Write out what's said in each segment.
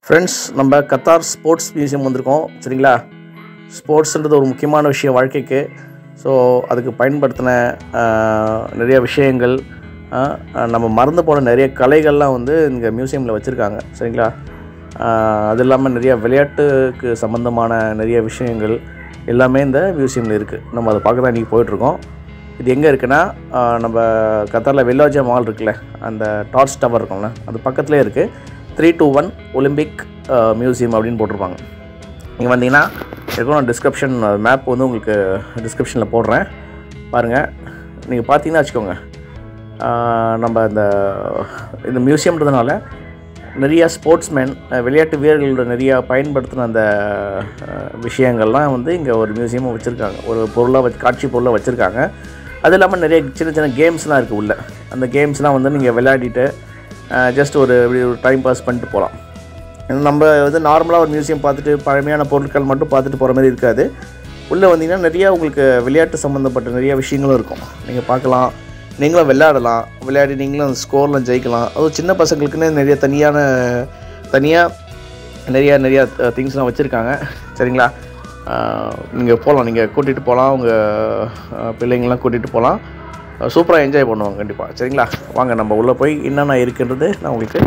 friends நம்ம Qatar sports museum வந்திருக்கோம் சரிங்களா ஸ்போர்ட்ஸ்ன்றது ஒரு முக்கியமான விஷயம் வாழ்க்கைக்கு ஸோ அதுக்கு பயன்படுத்தின ஆஹ், நிறைய விஷயங்கள் ஆஹ், நம்ம மறந்து போன நிறைய கலைகள்லாம் வந்து இங்கே மியூசியமில் வச்சுருக்காங்க சரிங்களா ஆஹ், அது இல்லாமல் நிறைய விளையாட்டுக்கு சம்மந்தமான நிறைய விஷயங்கள் எல்லாமே இந்த மியூசியமில் இருக்குது நம்ம அதை பார்க்க தான் இன்றைக்கி போயிட்டுருக்கோம் இது எங்கே இருக்குன்னா ஆஹ், நம்ம கத்தாரில் வெல்லாஜா மால் இருக்குல்ல அந்த டார்ச் டவர் இருக்கும்ல அது பக்கத்துலேயே இருக்குது three two one Olympic museum அப்படின்னு போட்டிருப்பாங்க நீங்கள் வந்தீங்கன்னா இருக்கும் நான் டிஸ்கிரிப்ஷன் மேப் வந்து உங்களுக்கு டிஸ்கிரிப்ஷனில் போடுறேன் பாருங்கள் நீங்கள் பார்த்தீங்கன்னா வச்சுக்கோங்க ஆஹ், நம்ம இந்த இந்த மியூசியம்ன்றதுனால நிறைய ஸ்போர்ட்ஸ்மேன் விளையாட்டு வீரர்களோட நிறையா பயன்படுத்தின அந்த அஹ், விஷயங்கள்லாம் வந்து இங்கே ஒரு மியூசியமாக வச்சுருக்காங்க ஒரு பொருளாக வச்சு காட்சி பொருளாக வச்சுருக்காங்க அது இல்லாமல் நிறைய சின்ன சின்ன கேம்ஸ்லாம் இருக்குது உள்ள அந்த கேம்ஸ்லாம் வந்து நீங்கள் விளையாடிட்டு ஜஸ்ட் ஒரு இப்படி ஒரு டைம் பாஸ் பண்ணிட்டு போகலாம் நம்ம வந்து நார்மலாக ஒரு மியூசியம் பார்த்துட்டு பழமையான பொருட்கள் மட்டும் பார்த்துட்டு போகிற மாதிரி இருக்காது உள்ளே வந்தீங்கன்னா நிறையா உங்களுக்கு விளையாட்டு சம்மந்தப்பட்ட நிறைய விஷயங்களும் இருக்கும் நீங்கள் பார்க்கலாம் நீங்களும் விளையாடலாம் விளையாடி நீங்களும் அந்த ஸ்கோரில் ஜெயிக்கலாம் அதுவும் சின்ன பசங்களுக்குன்னு நிறைய தனியான தனியாக நிறையா நிறையா திங்ஸ்லாம் வச்சுருக்காங்க சரிங்களா நீங்கள் போகலாம் நீங்கள் கூட்டிகிட்டு போகலாம் உங்கள் பிள்ளைங்களாம் கூட்டிகிட்டு போகலாம் சூப்பராக என்ஜாய் பண்ணுவாங்க கண்டிப்பாக சரிங்களா வாங்க நம்ம உள்ளே போய் என்னென்ன இருக்குன்றது நான் உங்களுக்கு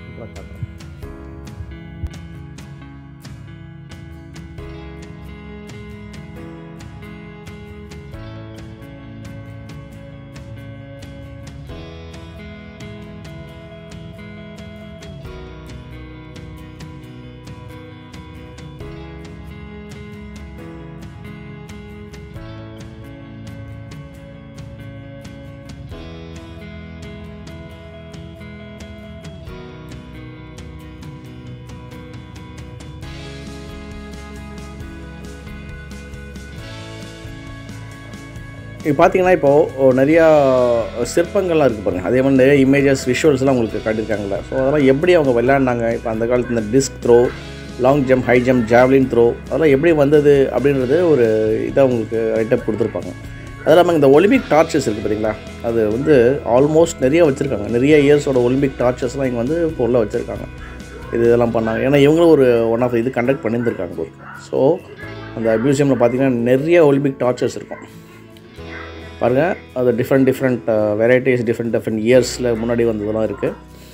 இப்போ பார்த்தீங்கன்னா இப்போது நிறையா சிற்பங்கள்லாம் இருக்குது பாருங்கள் அதே மாதிரி நிறைய இமேஜஸ் விஷுவல்ஸ்லாம் உங்களுக்கு காட்டியிருக்காங்கல்ல ஸோ அதெல்லாம் எப்படி அவங்க விளையாடினாங்க இப்போ அந்த காலத்து இந்த disc throw long jump high jump javelin throw அதெல்லாம் எப்படி வந்தது அப்படின்றது ஒரு இதாக உங்களுக்கு ரைட்டப் கொடுத்துருப்பாங்க அது இல்லாமல் இந்த ஒலிம்பிக் டார்ச்சஸ் இருக்குது பார்த்தீங்களா அது வந்து ஆல்மோஸ்ட் நிறைய வச்சுருக்காங்க நிறைய இயர்ஸோட ஒலிம்பிக் டார்ச்சஸ்லாம் இங்கே வந்து இப்போ உள்ள வச்சுருக்காங்க இது இதெல்லாம் பண்ணாங்க ஏன்னா இவங்களும் ஒரு ஒன் ஆஃப் இது கண்டக்ட் பண்ணியிருந்திருக்காங்க ஒரு ஸோ அந்த மியூசியமில் பார்த்தீங்கன்னா நிறைய ஒலிம்பிக் டார்ச்சர்ஸ் இருக்கும் பாருங்கள் அது different different varieties different different இயர்ஸில் முன்னாடி வந்ததெல்லாம் இருக்குது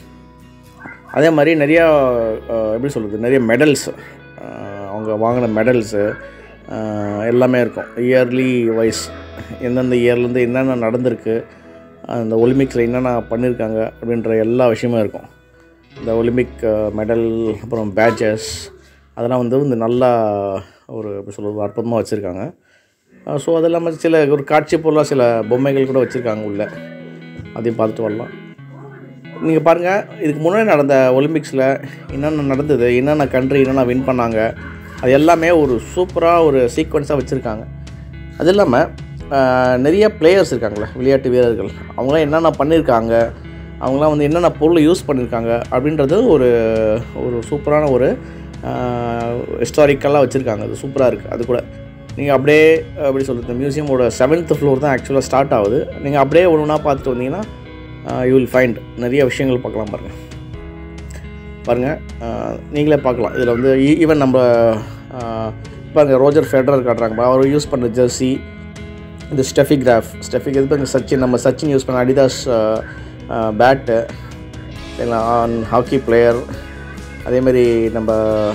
அதே மாதிரி நிறையா அஹ், எப்படி சொல்கிறது நிறைய மெடல்ஸ் அவங்க வாங்கின மெடல்ஸு எல்லாமே இருக்கும் இயர்லி வைஸ் எந்தெந்த இயர்லேருந்து என்னென்ன நடந்திருக்கு அந்த ஒலிம்பிக்ஸில் என்னென்ன பண்ணியிருக்காங்க அப்படின்ற எல்லா விஷயமும் இருக்கும் இந்த ஒலிம்பிக் மெடல் அப்புறம் பேட்சஸ் அதெல்லாம் வந்து வந்து நல்லா ஒரு எப்படி சொல்கிறது அற்புதமாக வச்சுருக்காங்க ஸோ அது இல்லாமல் சில ஒரு காட்சி பொருளாக சில பொம்மைகள் கூட வச்சுருக்காங்க உள்ள அதையும் பார்த்துட்டு வரலாம் நீங்கள் பாருங்கள் இதுக்கு முன்னாடி நடந்த ஒலிம்பிக்ஸில் என்னென்ன நடந்தது என்னென்ன கண்ட்ரி என்னென்ன வின் பண்ணாங்க அது எல்லாமே ஒரு சூப்பராக ஒரு சீக்வன்ஸாக வச்சுருக்காங்க அது இல்லாமல் ஆஹ், நிறைய பிளேயர்ஸ் இருக்காங்களே விளையாட்டு வீரர்கள் அவங்களாம் என்னென்ன பண்ணியிருக்காங்க அவங்களாம் வந்து என்னென்ன பொருள் யூஸ் பண்ணியிருக்காங்க அப்படின்றது ஒரு ஒரு சூப்பரான ஒரு ஹிஸ்டாரிக்கலாக வச்சுருக்காங்க அது சூப்பராக இருக்குது அது கூட நீங்கள் அப்படியே எப்படி சொல்கிறது மியூசியமோட செவன்த் ஃப்ளோர் தான் ஆக்சுவலாக ஸ்டார்ட் ஆகுது நீங்கள் அப்படியே ஒன்று ஒன்றா பார்த்துட்டு வந்தீங்கன்னா யூ வில் ஃபைண்ட் நிறைய விஷயங்கள் பார்க்கலாம் பாருங்கள் பாருங்கள் நீங்களே பார்க்கலாம் இதில் வந்து ஈவன் நம்ம பாருங்க ரோஜர் ஃபெடரர் காட்டுறாங்க அவர் யூஸ் பண்ணுற ஜெர்சி இந்த ஸ்டெஃபி கிராஃப் ஸ்டெஃபி இது பாருங்க சச்சின் நம்ம சச்சின் யூஸ் பண்ண அடிதாஸ் பேட்டு ஆன் ஹாக்கி பிளேயர் அதேமாரி நம்ம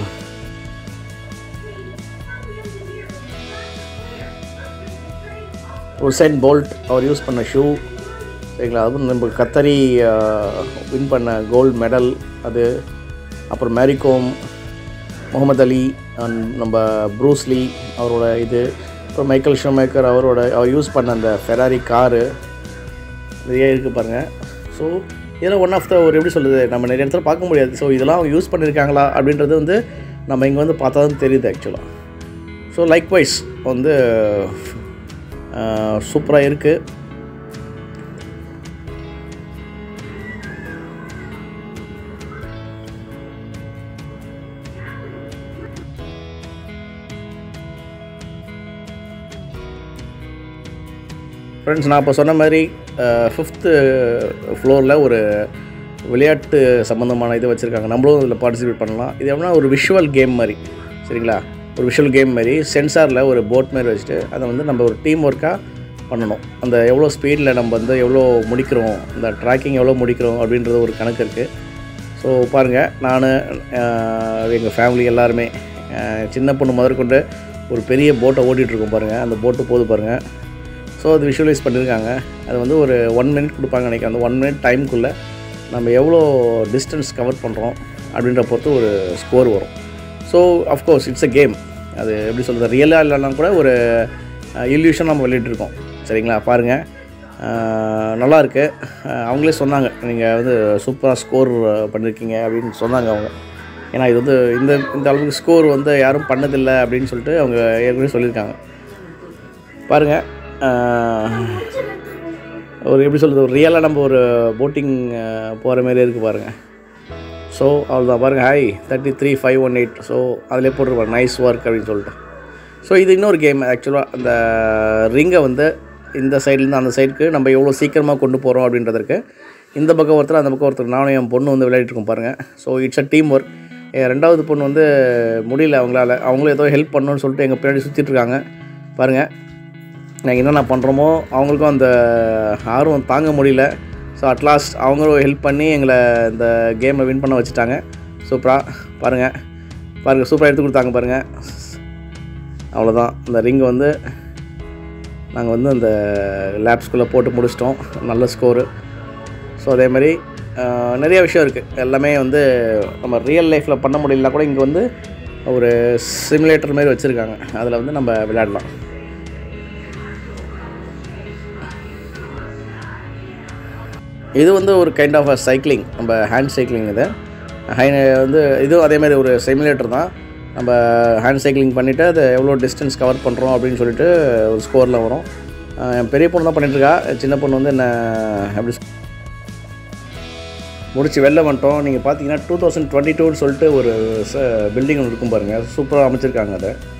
உசைன் போல்ட் அவர் யூஸ் பண்ண ஷூ சரிங்களா அதுவும் நம்ம கத்தரி வின் பண்ண கோல்டு மெடல் அது அப்புறம் மேரிகோம் முகமது அலி and நம்ம ப்ரூஸ்லி அவரோட இது அப்புறம் மைக்கேல் ஷோமேக்கர் அவரோட அவர் யூஸ் பண்ண அந்த ஃபெராரி காரு நிறைய இருக்குது பாருங்கள் ஸோ இதெல்லாம் ஒன் ஆஃப் த ஒரு எப்படி சொல்லுது நம்ம நிறைய இடத்துல பார்க்க முடியாது ஸோ இதெல்லாம் அவங்க யூஸ் பண்ணியிருக்காங்களா அப்படின்றது வந்து நம்ம இங்கே வந்து பார்த்தா தான் தெரியுது ஆக்சுவலாக ஸோ லைக்வைஸ் வந்து சூப்பராக இருக்குது ஃப்ரெண்ட்ஸ் நான் இப்போ சொன்ன மாதிரி ஃபிஃப்த்து ஃப்ளோரில் ஒரு விளையாட்டு சம்மந்தமான இது வச்சுருக்காங்க நம்மளும் இதில் பார்ட்டிசிபேட் பண்ணலாம் இது எப்படின்னா ஒரு விஷுவல் கேம் மாதிரி சரிங்களா ஒரு விஷுவல் கேம் மாதிரி சென்சாரில் ஒரு போட் மாதிரி வச்சுட்டு அதை வந்து நம்ம ஒரு டீம் ஒர்க்காக பண்ணணும் அந்த எவ்வளோ ஸ்பீடில் நம்ம வந்து எவ்வளோ முடிக்கிறோம் இந்த ட்ராக்கிங் எவ்வளோ முடிக்கிறோம் அப்படின்றது ஒரு கணக்கு இருக்குது ஸோ பாருங்கள் நான் எங்கள் ஃபேமிலி எல்லாருமே அஹ், சின்ன பொண்ணு முதற்கொண்டு ஒரு பெரிய போட்டை ஓட்டிகிட்ருக்கோம் பாருங்கள் அந்த போட்டு போது பாருங்கள் ஸோ அது விஷுவலைஸ் பண்ணியிருக்காங்க அது வந்து ஒரு ஒன் மினிட் கொடுப்பாங்க நினைக்கிறேன் அந்த ஒன் மினிட் டைமுக்குள்ளே நம்ம எவ்வளோ டிஸ்டன்ஸ் கவர் பண்ணுறோம் அப்படின்ற பொறுத்து ஒரு ஸ்கோர் வரும் so of course it's a game அது எப்படி சொல்கிறது ரியலாக இல்லைனா கூட ஒரு இல்யூஷன் நம்ம விளையாட்டுருக்கோம் சரிங்களா பாருங்கள் நல்லா இருக்கு அஹ் அவங்களே சொன்னாங்க நீங்கள் வந்து சூப்பராக ஸ்கோர் பண்ணியிருக்கீங்க அப்படின்னு சொன்னாங்க அவங்க ஏன்னா இது வந்து இந்த இந்த அளவுக்கு ஸ்கோர் வந்து யாரும் பண்ணதில்லை அப்படின்னு சொல்லிட்டு அவங்க ஏற்கனவே சொல்லியிருக்காங்க பாருங்கள் ஒரு எப்படி சொல்கிறது ஒரு ரியலாக நம்ம ஒரு போட்டிங் போகிற மாதிரி இருக்குது பாருங்கள் ஸோ அவ்வளோதான் பாருங்கள் hi thirty three five one eight so அதிலே போட்டிருப்பாங்க நைஸ் ஒர்க் அப்படின்னு சொல்லிட்டு ஸோ இது இன்னொரு கேம் ஆக்சுவலாக அந்த ரிங்கை வந்து இந்த சைட்லேருந்து அந்த சைடுக்கு நம்ம எவ்வளோ சீக்கிரமாக கொண்டு போகிறோம் அப்படின்றதுக்கு இந்த பக்கம் ஒருத்தர் அந்த பக்கம் ஒருத்தர் நானும் என் பொண்ணு வந்து விளையாடிட்டு இருக்கோம் பாருங்கள் so it's a team work என் ரெண்டாவது பொண்ணு வந்து முடியல அவங்களால அவங்களும் ஏதோ ஹெல்ப் பண்ணணும்னு சொல்லிட்டு எங்கள் பின்னாடி சுற்றிட்டு இருக்காங்க பாருங்கள் நாங்கள் என்னென்ன பண்ணுறோமோ அவங்களுக்கும் அந்த ஆர்வம் தாங்க முடியல ஸோ அட்லாஸ்ட் அவங்களும் ஹெல்ப் பண்ணி எங்களை இந்த கேமை வின் பண்ண வச்சுட்டாங்க சூப்பராக பாருங்கள் பாருங்கள் சூப்பராக எடுத்து கொடுத்தாங்க பாருங்கள் அவ்வளோதான் இந்த ரிங் வந்து நாங்கள் வந்து அந்த லேப்ஸ்குள்ளே போட்டு முடிச்சிட்டோம் நல்ல ஸ்கோரு ஸோ அதே மாதிரி ஆஹ், நிறைய விஷயம் இருக்குது எல்லாமே வந்து நம்ம ரியல் லைஃப்பில் பண்ண முடியலனா கூட இங்கே வந்து ஒரு சிமுலேட்டர் மாதிரி வச்சுருக்காங்க அதில் வந்து நம்ம விளையாடலாம் இது வந்து ஒரு கைண்ட் ஆஃப் அ சைக்கிளிங் நம்ம ஹேண்ட் சைக்கிளிங் இது ஹை வந்து இதுவும் அதே மாதிரி ஒரு சிமுலேட்டர் தான் நம்ம ஹேண்ட் சைக்கிளிங் பண்ணிவிட்டு அதை எவ்வளோ டிஸ்டன்ஸ் கவர் பண்ணுறோம் அப்படின்னு சொல்லிட்டு ஒரு ஸ்கோரில் வரும் அஹ் என் பெரிய பொண்ணு தான் பண்ணிகிட்ருக்கா சின்ன பொண்ணு வந்து என்ன எப்படி சொல்- முடிச்சு வெளில வந்துட்டோம் நீங்கள் பார்த்தீங்கன்னா டூ தௌசண்ட் டுவெண்ட்டி டூன்னு சொல்லிட்டு ஒரு பில்டிங் ஒன்று இருக்கும் பாருங்கள் சூப்பராக அமைச்சிருக்காங்க அதை